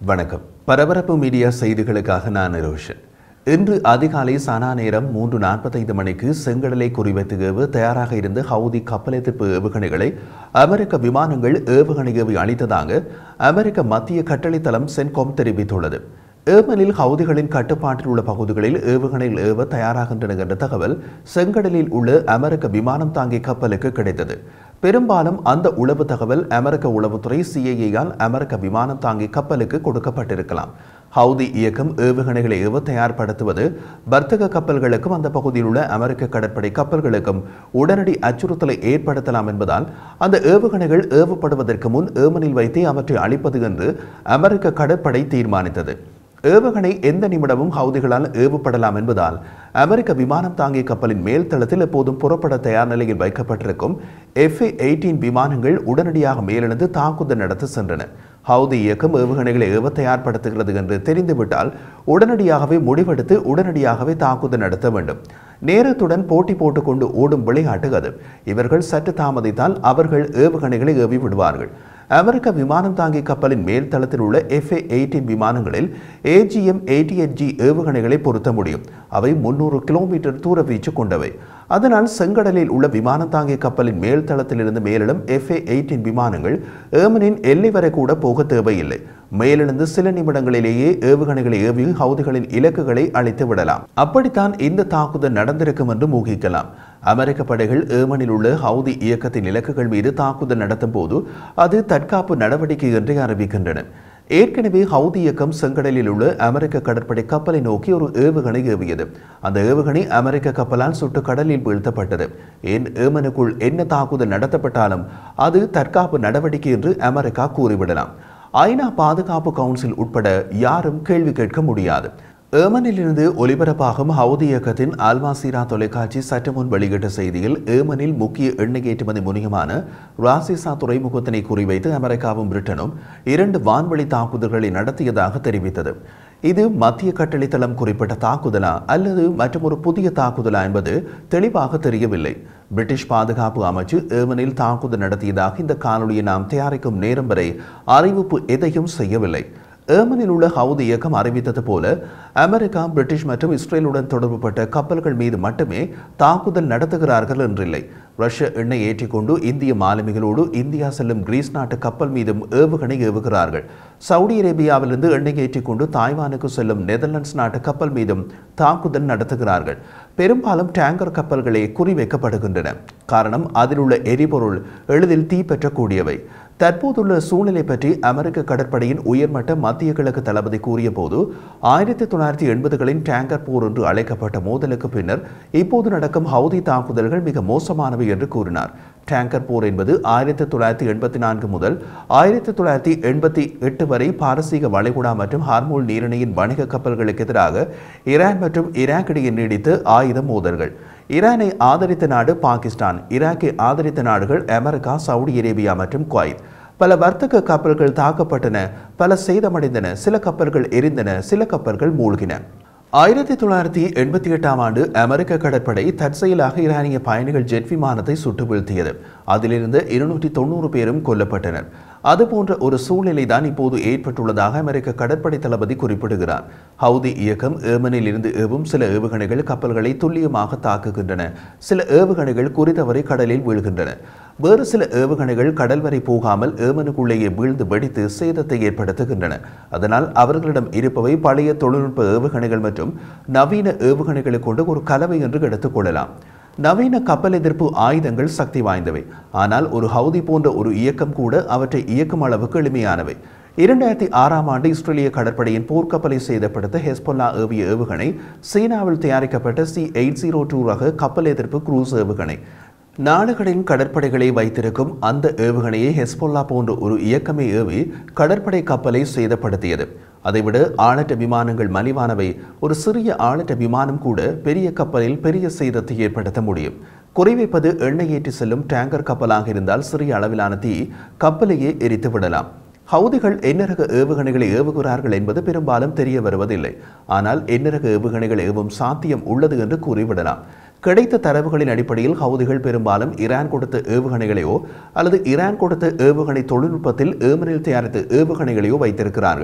வணக்கம் பரபரப்பு மீடியா செய்திகளுக்காக நான் ரோஷன் இன்று அதிகாலை சனா நேரம் மூன்று நாற்பத்தைந்து மணிக்கு செங்கடலை குறிவைத்து ஏவ தயாராக இருந்த ஹவுதி கப்பல் எதிர்ப்பு ஏவுகணைகளை அமெரிக்க விமானங்கள் ஏவுகணை ஏவி அளித்ததாக அமெரிக்க மத்திய கட்டளைத்தளம் சென்காம் தெரிவித்துள்ளது ஏமனில் ஹவுதிகளின் கட்டுப்பாட்டில் உள்ள பகுதிகளில் ஏவுகணைகள் ஏவ தயாராகின்றன என்ற தகவல் செங்கடலில் உள்ள அமெரிக்க விமானம் தாங்கி கப்பலுக்கு கிடைத்தது பெரும்பாலும் அந்த உளவு தகவல் அமெரிக்க உளவுத்துறை சிஐஏயால் அமெரிக்க விமானம் தாங்கி கப்பலுக்கு கொடுக்கப்பட்டிருக்கலாம் ஹவுதி இயக்கம் ஏவுகணைகளை ஏவ தயார்படுத்துவது வர்த்தக கப்பல்களுக்கும் அந்த பகுதியில் உள்ள அமெரிக்க கடற்படை கப்பல்களுக்கும் உடனடி அச்சுறுத்தலை ஏற்படுத்தலாம் என்பதால் அந்த ஏவுகணைகள் ஏவப்படுவதற்கு முன் ஏமனில் வைத்தே அவற்றை அழிப்பது என்று அமெரிக்க கடற்படை தீர்மானித்தது ஏவுகணை எந்த நிமிடமும் ஹவுதிகளால் ஏவப்படலாம் என்பதால் அமெரிக்க விமானம் தாங்கிய கப்பலின் மேல் தளத்தில் எப்போதும் புறப்பட தயார் நிலையில் வைக்கப்பட்டிருக்கும் எஃப்ஏ எயிட்டீன் விமானங்கள் உடனடியாக மேலெழுந்து தாக்குதல் நடத்த சென்றன ஹவுதி இயக்கம் ஏவுகணைகளை ஏவ தயார்படுத்துகிறது என்று தெரிந்துவிட்டால் உடனடியாகவே முடிவெடுத்து உடனடியாகவே தாக்குதல் நடத்த வேண்டும் நேரத்துடன் போட்டி போட்டுக்கொண்டு ஓடும் விளையாட்டு அது இவர்கள் சற்று தாமதித்தால் அவர்கள் ஏவுகணைகளை ஏவி விடுவார்கள் அமெரிக்க விமானம் தாங்கி கப்பலின் மேல் தளத்தில் உள்ள எஃப்ஏ எயிட்டீன் விமானங்களில் ஏஜிஎம் எயிட்டி எயிட் ஜி ஏவுகணைகளை பொருத்த முடியும் அவை முன்னூறு கிலோமீட்டர் தூர வீச்சு கொண்டவை அதனால் செங்கடலில் உள்ள விமானம் தாங்கிய கப்பலின் மேல் தளத்திலிருந்து மேலிடம் எஃப்ஏ எயிட்டீன் விமானங்கள் ஏமனின் எல்லை வரை கூட போக தேவையில்லை மேலெழுந்து சில நிமிடங்களிலேயே ஏவுகணைகளை ஏவி ஹவுதிகளின் இலக்குகளை அழித்து விடலாம் அப்படித்தான் இந்த தாக்குதல் நடந்திருக்கும் என்று ஊகிக்கலாம் அமெரிக்க படைகள் ஏமனில் உள்ள ஹவுதி இயக்கத்தின் இலக்குகள் மீது தாக்குதல் நடத்தும் போது அது தற்காப்பு நடவடிக்கை என்று அறிவிக்கின்றன ஏற்கனவே ஹவுதி இயக்கம் செங்கடலில் உள்ள அமெரிக்க கடற்படை கப்பலை நோக்கி ஒரு ஏவுகணை ஏவியது அந்த ஏவுகணை அமெரிக்க கப்பலால் சுட்டு கடலில் வீழ்த்தப்பட்டது ஏன் ஏமனுக்குள் என்ன தாக்குதல் நடத்தப்பட்டாலும் அது தற்காப்பு நடவடிக்கை என்று அமெரிக்கா கூறிவிடலாம் ஐநா பாதுகாப்பு கவுன்சில் உட்பட யாரும் கேள்வி கேட்க முடியாது ஏமனிலிருந்து ஒலிபரப்பாகும் ஹவுதி இயக்கத்தின் அல்மாசீரா தொலைக்காட்சி சற்று முன் வெளியிட்ட செய்தியில் ஏமனில் முக்கிய எண்ணெய் ஏற்றுமதி முனையமான ராசிசா துறைமுகத்தினை குறிவைத்து அமெரிக்காவும் பிரிட்டனும் இரண்டு வான்வழி தாக்குதல்களை நடத்தியதாக தெரிவித்தது இது மத்திய கட்டளைத்தளம் குறிப்பிட்ட தாக்குதலா அல்லது மற்றொரு புதிய தாக்குதலா என்பது தெளிவாக தெரியவில்லை பிரிட்டிஷ் பாதுகாப்பு அமைச்சு ஏமனில் தாக்குதல் நடத்தியதாக இந்த காணொலியை நாம் தயாரிக்கும் நேரம் வரை அறிவிப்பு எதையும் செய்யவில்லை ஏமனில் உள்ள ஹவுதி இயக்கம் அறிவித்தது போல அமெரிக்கா பிரிட்டிஷ் மற்றும் இஸ்ரேலுடன் தொடர்புபட்ட கப்பல்கள் மீது மட்டுமே தாக்குதல் நடத்துகிறார்கள் என்றில்லை ரஷ்ய எண்ணெய் ஏற்றிக்கொண்டு இந்திய மாலுமிகளோடு இந்தியா செல்லும் கிரீஸ் நாட்டு கப்பல் மீதும் ஏவுகணை ஏவுகிறார்கள் சவுதி அரேபியாவிலிருந்து எண்ணெய் ஏற்றிக்கொண்டு தாய்வானுக்கு செல்லும் நெதர்லாண்ட்ஸ் நாட்டு கப்பல் மீதும் தாக்குதல் நடத்துகிறார்கள் பெரும்பாலும் டேங்கர் கப்பல்களே குறிவைக்கப்படுகின்றன காரணம் அதில் உள்ள எரிபொருள் எளிதில் தீப்பற்றக்கூடியவை தற்போதுள்ள சூழ்நிலை பற்றி அமெரிக்க கடற்படையின் உயர்மட்ட மத்திய கிழக்கு தளபதி கூறிய போது ஆயிரத்தி தொள்ளாயிரத்தி எண்பதுகளின் டேங்கர் போர் என்று அழைக்கப்பட்ட மோதலுக்கு பின்னர் இப்போது நடக்கும் ஹவுதி தாக்குதல்கள் மிக மோசமானவை என்று கூறினார் டேங்கர் போர் என்பது ஆயிரத்தி தொள்ளாயிரத்தி எண்பத்தி நான்கு முதல் ஆயிரத்தி தொள்ளாயிரத்தி எண்பத்தி எட்டு வரை பாரசீக வளைகுடா மற்றும் ஹார்மோல் நீரிணையின் வணிக கப்பல்களுக்கு எதிராக ஈரான் மற்றும் ஈராக் இடையே நீடித்த ஆயுத மோதல்கள் ஈரானை ஆதரித்த நாடு பாகிஸ்தான் ஈராக்கை ஆதரித்த நாடுகள் அமெரிக்கா சவுதி அரேபியா மற்றும் குவைத் பல வர்த்தக கப்பல்கள் தாக்கப்பட்டன பல சேதமடைந்தன சில கப்பல்கள் எரிந்தன சில கப்பல்கள் மூழ்கின ஆயிரத்தி தொள்ளாயிரத்தி எண்பத்தி எட்டாம் ஆண்டு அமெரிக்க கடற்படை தற்செயலாக ஈரானிய பயணிகள் ஜெட் விமானத்தை சுட்டு வீழ்த்தியது அதிலிருந்து இருநூற்றி தொண்ணூறு பேரும் கொல்லப்பட்டனர் அதுபோன்ற ஒரு சூழ்நிலை தான் இப்போது ஏற்பட்டுள்ளதாக அமெரிக்க கடற்படை தளபதி குறிப்பிடுகிறார் ஹவுதி இயக்கம் ஏமனில் இருந்து ஏவும் சில ஏவுகணைகள் கப்பல்களை துல்லியமாக தாக்குகின்றன சில ஏவுகணைகள் குறித்தவரை கடலில் வீழ்கின்றன வேறு சில ஏவுகணைகள் கடல் வரை போகாமல் ஏமனுக்குள்ளேயே வீழ்ந்து வெடித்து சேதத்தை ஏற்படுத்துகின்றன அதனால் அவர்களிடம் இருப்பவை பழைய தொழில்நுட்ப ஏவுகணைகள் மற்றும் நவீன ஏவுகணைகளை கொண்டு ஒரு கலவை என்று எடுத்துக்கொள்ளலாம் நவீன கப்பல் எதிர்ப்பு ஆயுதங்கள் சக்தி வாய்ந்தவை ஆனால் ஒரு ஹவுதி போன்ற ஒரு இயக்கம் கூட அவற்றை இயக்கும் அளவுக்கு எளிமையானவை இரண்டாயிரத்தி ஆறாம் ஆண்டு இஸ்ரேலிய கடற்படையின் போர்க்கப்பலை சேதப்படுத்த ஹெஸ்பொல்லா ஏவிய ஏவுகணை சீனாவில் தயாரிக்கப்பட்ட சி எயிட் ஜீரோ டூ ரக கப்பல் எதிர்ப்பு குரூஸ் ஏவுகணை நாடுகளின் கடற்படைகளை வைத்திருக்கும் அந்த ஏவுகணையை ஹெஸ்பொல்லா போன்ற ஒரு இயக்கமே ஏவி கடற்படை கப்பலை சேதப்படுத்தியது அதைவிட ஆளற்ற விமானங்கள் மலிவானவை ஒரு சிறிய ஆளற்ற விமானம் கூட பெரிய கப்பலில் பெரிய சேதத்தை ஏற்படுத்த முடியும் குறிவைப்பது எண்ணெய் ஏற்றி செல்லும் டேங்கர் கப்பலாக இருந்தால் சிறிய அளவிலான தீ கப்பலையே எரித்து விடலாம் ஹவுதிகள் எண்ணரக ஏவுகணைகளை ஏவுகிறார்கள் என்பது பெரும்பாலும் தெரிய வருவதில்லை ஆனால் எண்ணரக ஏவுகணைகள் ஏவும் சாத்தியம் உள்ளது என்று கூறிவிடலாம் கிடைத்த தரவுகளின் அடிப்படையில் ஹவுதிகள் பெரும்பாலும் ஈரான் கொடுத்த ஏவுகணைகளையோ அல்லது ஈரான் கொடுத்த ஏவுகணை தொழில்நுட்பத்தில் ஏமனில் தயாரித்த ஏவுகணைகளையோ வைத்திருக்கிறார்கள்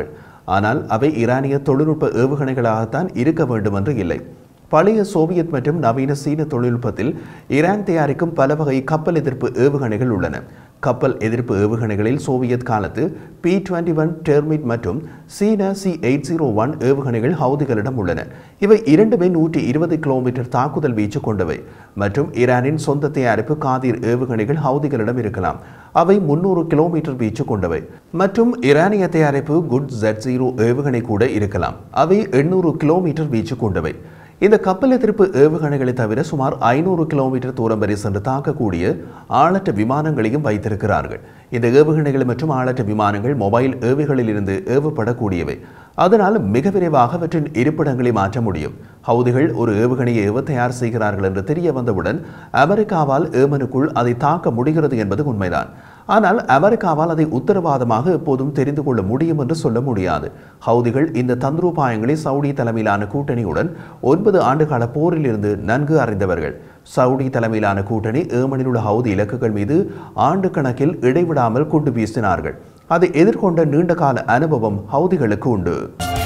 ஆனால் அவை ஈரானிய தொழில்நுட்ப ஏவுகணைகளாகத்தான் இருக்க வேண்டும் என்று இல்லை பழைய சோவியத் மற்றும் நவீன சீன தொழில்நுட்பத்தில் ஈரான் தயாரிக்கும் பல வகை கப்பல் எதிர்ப்பு ஏவுகணைகள் உள்ளன கப்பல் எதிர்ப்பு ஏவுகணைகளில் சோவியத் காலத்து பி டுவெண்ட்டி ஒன் டெர்மிட் மற்றும் சீன சி எயிட் ஜீரோ ஒன் ஏவுகணைகள் ஹவுதிகளிடம் உள்ளன இவை இரண்டுமே நூற்றி இருபது கிலோமீட்டர் தாக்குதல் வீச்சு கொண்டவை மற்றும் ஈரானின் சொந்த தயாரிப்பு காதிர் ஏவுகணைகள் ஹவுதிகளிடம் இருக்கலாம் அவை முன்னூறு கிலோமீட்டர் வீச்சு கொண்டவை மற்றும் ஈரானிய தயாரிப்பு குட் ஜெட் ஜீரோ ஏவுகணை கூட இருக்கலாம் அவை எண்ணூறு கிலோமீட்டர் வீச்சு கொண்டவை இந்த கப்பல் எதிர்ப்பு ஏவுகணைகளை தவிர சுமார் ஐநூறு கிலோமீட்டர் தூரம் வரை சென்று தாக்கக்கூடிய ஆளற்ற விமானங்களையும் வைத்திருக்கிறார்கள் இந்த ஏவுகணைகள் மற்றும் ஆளற்ற விமானங்கள் மொபைல் ஏவுகளில் இருந்து ஏவப்படக்கூடியவை அதனால் மிக விரைவாக அவற்றின் இருப்பிடங்களை மாற்ற முடியும் ஹவுதிகள் ஒரு ஏவுகணையை ஏவ தயார் செய்கிறார்கள் என்று தெரிய வந்தவுடன் அமெரிக்காவால் ஏமனுக்குள் அதை தாக்க முடிகிறது என்பது உண்மைதான் ஆனால் அமெரிக்காவால் அதை உத்தரவாதமாக எப்போதும் தெரிந்து கொள்ள முடியும் என்று சொல்ல முடியாது ஹவுதிகள் இந்த தந்திரோபாயங்களை சவுடி தலைமையிலான கூட்டணியுடன் ஒன்பது ஆண்டுகால போரில் இருந்து நன்கு அறிந்தவர்கள் சவுடி தலைமையிலான கூட்டணி ஏமனில் உள்ள ஹவுதி இலக்குகள் மீது ஆண்டு கணக்கில் இடைவிடாமல் குண்டு வீசினார்கள் அதை எதிர்கொண்ட நீண்டகால அனுபவம் ஹவுதிகளுக்கு உண்டு